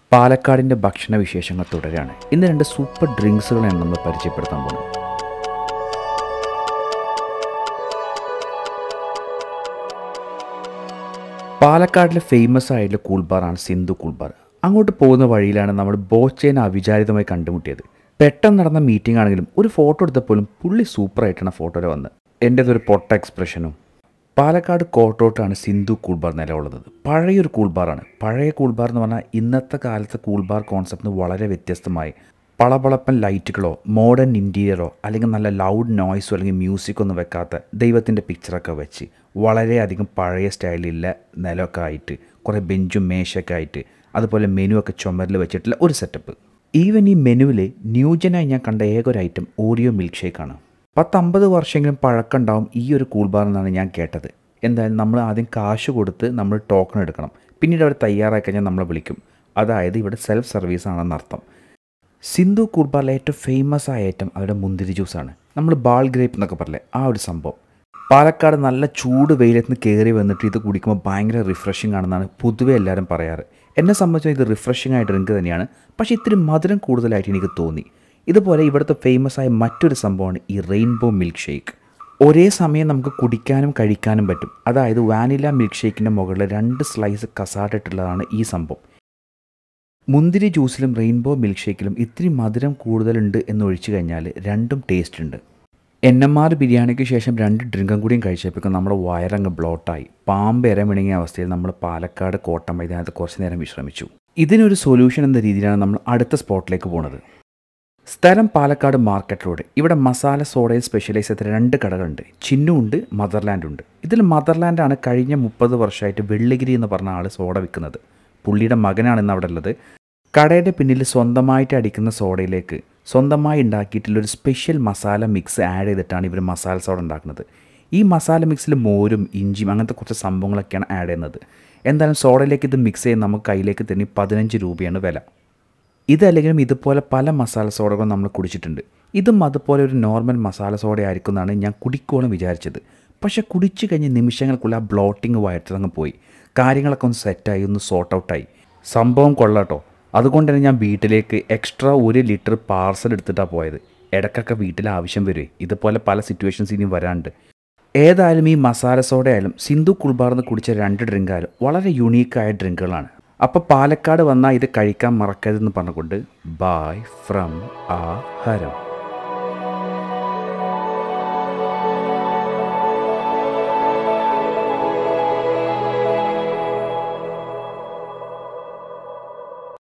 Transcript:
പാലക്കാടിൻ്റെ ഭക്ഷണ വിശേഷങ്ങൾ തുടരാണ് ഇന്ന് രണ്ട് സൂപ്പർ ഡ്രിങ്ക്സുകളാണ് നമ്മൾ പരിചയപ്പെടുത്താൻ പോകുന്നത് പാലക്കാടിലെ ഫേമസ് ആയിട്ടുള്ള കൂൾ ബാറാണ് സിന്ധു കൂൾ ബാർ അങ്ങോട്ട് പോകുന്ന വഴിയിലാണ് നമ്മൾ ബോച്ചേനെ അവിചാരിതമായി കണ്ടുമുട്ടിയത് പെട്ടെന്ന് നടന്ന മീറ്റിംഗ് ആണെങ്കിലും ഒരു ഫോട്ടോ എടുത്തപ്പോലും പുള്ളി സൂപ്പറായിട്ടാണ് ഫോട്ടോയിൽ വന്നത് എൻ്റേതൊരു പൊട്ട എക്സ്പ്രഷനും പാലക്കാട് കോട്ടോട്ടാണ് സിന്ധു കൂൾ ബാർ നിലകൊള്ളുന്നത് പഴയൊരു കൂൾ ബാറാണ് പഴയ കൂൾ ബാർ എന്ന് പറഞ്ഞാൽ ഇന്നത്തെ കാലത്തെ കൂൾ ബാർ കോൺസെപ്റ്റ് വളരെ വ്യത്യസ്തമായി പളപളപ്പൻ ലൈറ്റുകളോ മോഡേൺ ഇൻറ്റീരിയറോ അല്ലെങ്കിൽ നല്ല ലൗഡ് നോയ്സോ അല്ലെങ്കിൽ മ്യൂസിക്കോ ഒന്നും വെക്കാത്ത ദൈവത്തിൻ്റെ പിക്ചറൊക്കെ വെച്ച് വളരെയധികം പഴയ സ്റ്റൈലില്ല നിലമൊക്കെ ആയിട്ട് കുറേ ബെഞ്ചും മേശയൊക്കെ ആയിട്ട് അതുപോലെ മെനു ഒക്കെ ചുമരിൽ വെച്ചിട്ടുള്ള ഒരു സെറ്റപ്പ് ഈവൻ ഈ മെനുവിൽ ന്യൂജനായി ഞാൻ കണ്ട ഏക ഒരു ഐറ്റം ഓറിയോ മിൽക്ക് ഷേക്കാണ് പത്തമ്പത് വർഷമെങ്കിലും പഴക്കമുണ്ടാവും ഈ ഒരു കൂൾ ബാർ എന്നാണ് ഞാൻ കേട്ടത് എന്തായാലും നമ്മൾ ആദ്യം കാശ് കൊടുത്ത് നമ്മൾ ടോക്കൺ എടുക്കണം പിന്നീട് അവർ തയ്യാറാക്കി കഴിഞ്ഞാൽ നമ്മളെ വിളിക്കും അതായത് ഇവിടെ സെൽഫ് സർവീസ് ആണെന്ന് അർത്ഥം സിന്ധു കൂൾ ബാറിലെ ഏറ്റവും ഫേമസ് ആയ ഐറ്റം അവരുടെ മുന്തിരി ജ്യൂസാണ് നമ്മൾ ബാൾ ഗ്രേപ്പ് എന്നൊക്കെ പറയില്ലേ ആ ഒരു സംഭവം പാലക്കാട് നല്ല ചൂട് വെയിലത്ത് നിന്ന് കയറി വന്നിട്ട് ഇത് കുടിക്കുമ്പോൾ ഭയങ്കര റിഫ്രഷിംഗ് ആണെന്നാണ് പൊതുവെ എല്ലാവരും പറയാറ് എന്നെ സംബന്ധിച്ച് ഇത് റിഫ്രഷിംഗ് ആയ ഡ്രിങ്ക് തന്നെയാണ് പക്ഷേ ഇത്തിരി മധുരം കൂടുതലായിട്ട് എനിക്ക് തോന്നി ഇതുപോലെ ഇവിടുത്തെ ഫേമസ് ആയ മറ്റൊരു സംഭവമാണ് ഈ റെയിൻബോ മിൽക്ക് ഷേക്ക് ഒരേ സമയം നമുക്ക് കുടിക്കാനും കഴിക്കാനും പറ്റും അതായത് വാനില മിൽക്ക് ഷേക്കിൻ്റെ മുകളിൽ രണ്ട് സ്ലൈസ് കസാട്ടിട്ടുള്ളതാണ് ഈ സംഭവം മുന്തിരി ജ്യൂസിലും റെയിൻബോ മിൽക്ക് ഷേക്കിലും ഇത്തിരി മധുരം കൂടുതലുണ്ട് എന്ന് ഒഴിച്ചു കഴിഞ്ഞാൽ രണ്ടും ടേസ്റ്റ് ഉണ്ട് എൻ എം ആർ ബിരിയാണിക്ക് ശേഷം രണ്ട് ഡ്രിങ്കും കൂടിയും കഴിച്ചപ്പോഴേക്കും നമ്മുടെ വയറങ്ങ് ബ്ലോട്ടായി പാമ്പ് ഇരമിണങ്ങിയ അവസ്ഥയിൽ നമ്മൾ പാലക്കാട് കോട്ട മൈതാനത്ത് കുറച്ച് നേരം വിശ്രമിച്ചു ഇതിനൊരു സൊല്യൂഷൻ എന്ന രീതിയിലാണ് നമ്മൾ അടുത്ത സ്പോട്ടിലേക്ക് പോണത് സ്ഥലം പാലക്കാട് മാർക്കറ്റ് റോഡ് ഇവിടെ മസാല സോഡയിൽ സ്പെഷ്യലൈസ് ചെയ്ത രണ്ട് കടകളുണ്ട് ചിന്നുണ്ട് മദർലാൻഡ് ഉണ്ട് ഇതിൽ മദർലാൻഡാണ് കഴിഞ്ഞ മുപ്പത് വർഷമായിട്ട് വെള്ളിഗിരി എന്ന് പറഞ്ഞ ആൾ സോഡ വിൽക്കുന്നത് പുള്ളിയുടെ മകനാണ് ഇന്ന് അവിടെ ഉള്ളത് കടയുടെ പിന്നിൽ സ്വന്തമായിട്ട് അടിക്കുന്ന സോഡയിലേക്ക് സ്വന്തമായി ഉണ്ടാക്കിയിട്ടുള്ള ഒരു സ്പെഷ്യൽ മസാല മിക്സ് ആഡ് ചെയ്തിട്ടാണ് ഇവർ മസാല സോഡ ഉണ്ടാക്കുന്നത് ഈ മസാല മിക്സിൽ മോരും ഇഞ്ചിയും അങ്ങനത്തെ കുറച്ച് സംഭവങ്ങളൊക്കെയാണ് ആഡ് ചെയ്യുന്നത് എന്തായാലും സോഡയിലേക്ക് ഇത് മിക്സ് ചെയ്ത് നമുക്ക് കയ്യിലേക്ക് തന്നെ പതിനഞ്ച് രൂപയാണ് വില ഇതല്ലെങ്കിലും ഇതുപോലെ പല മസാല സോഡകളും നമ്മൾ കുടിച്ചിട്ടുണ്ട് ഇതും അതുപോലെ ഒരു നോർമൽ മസാല സോഡ ആയിരിക്കും എന്നാണ് ഞാൻ കുടിക്കോളം വിചാരിച്ചത് പക്ഷേ കുടിച്ചു കഴിഞ്ഞ് നിമിഷങ്ങൾക്കുള്ള ആ ബ്ലോട്ടിങ് വയറ്റങ്ങ് പോയി കാര്യങ്ങളൊക്കെ ഒന്ന് സെറ്റായി ഒന്ന് സോർട്ട് ഔട്ടായി സംഭവം കൊള്ളാട്ടോ അതുകൊണ്ട് തന്നെ ഞാൻ വീട്ടിലേക്ക് എക്സ്ട്രാ ഒരു ലിറ്റർ പാർസൽ എടുത്തിട്ടാണ് പോയത് ഇടയ്ക്കൊക്കെ വീട്ടിൽ ആവശ്യം വരുമേ ഇതുപോലെ പല സിറ്റുവേഷൻസ് ഇനി വരാണ്ട് ഏതായാലും ഈ മസാല സോഡ ആയാലും സിന്ധു കുൾബാർന്ന് കുടിച്ച രണ്ട് ഡ്രിങ്ക് ആയാലും വളരെ യുണീക്കായ ഡ്രിങ്കുകളാണ് അപ്പോൾ പാലക്കാട് വന്നാൽ ഇത് കഴിക്കാൻ മറക്കരുതെന്ന് പറഞ്ഞുകൊണ്ട് ബായ് ഫ്രം ആ ഹരം